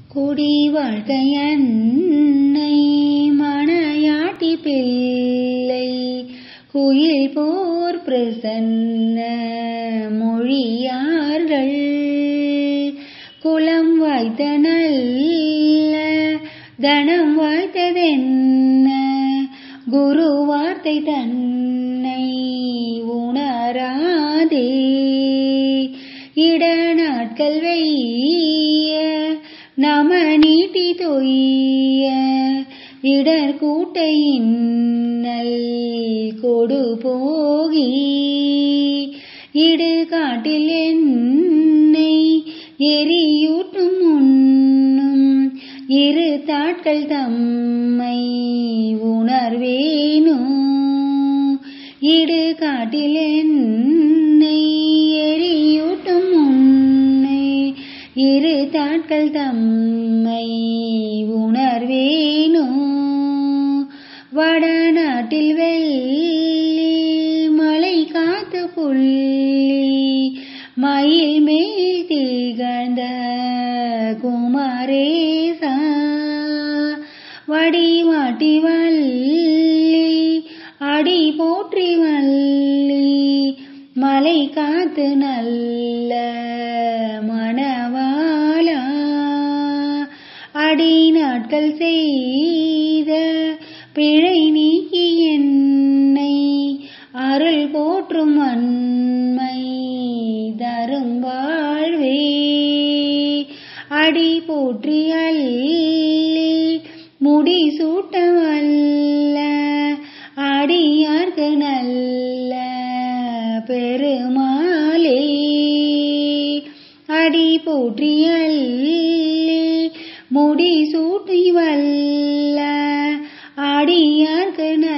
குடி வாழ்க்கை அன்னை மணயாட்டி பிள்ளை குயில் போர் பிரசன்ன மொழியார்கள் குலம் வாய்த்த நல்ல தனம் வாய்த்ததென்ன குரு வார்த்தை தன்னை உணராதே இட நாட்கள் வெய்ய நம நீட்டி தொய்ய இடர் கூட்டையின்னல் கொடு போகி இடு காட்டில் என்னை எரியூட்டும் உண்ணும் இரு தாட்கள் தம்மை உணர்வேனோ இடு காட்டில் என்னை எரியூட்டும் உன்னை இரு தாட்கள் தம்மை உணர்வேனோ வடநாட்டில் வெள்ளி மலை காத்து புள்ளி மயில் மேல் திகழ்ந்த குமாரேசா வடி வாட்டி வள்ளி அடி போற்றி வள்ளி மலை காத்து நல்ல மணவாளா அடி நாட்கள் செய்த பிழை நீக்கி என்னை அருள் போற்றும் அன்மை தரும் வாழ்வே அடி போற்றி அள்ளி முடி சூட்ட வல்ல அடியார்க்கு நல்ல பெருமாளே அடி போற்றி அள்ளி முடி சூட்டி வல்ல அடியார்க்கு நல்ல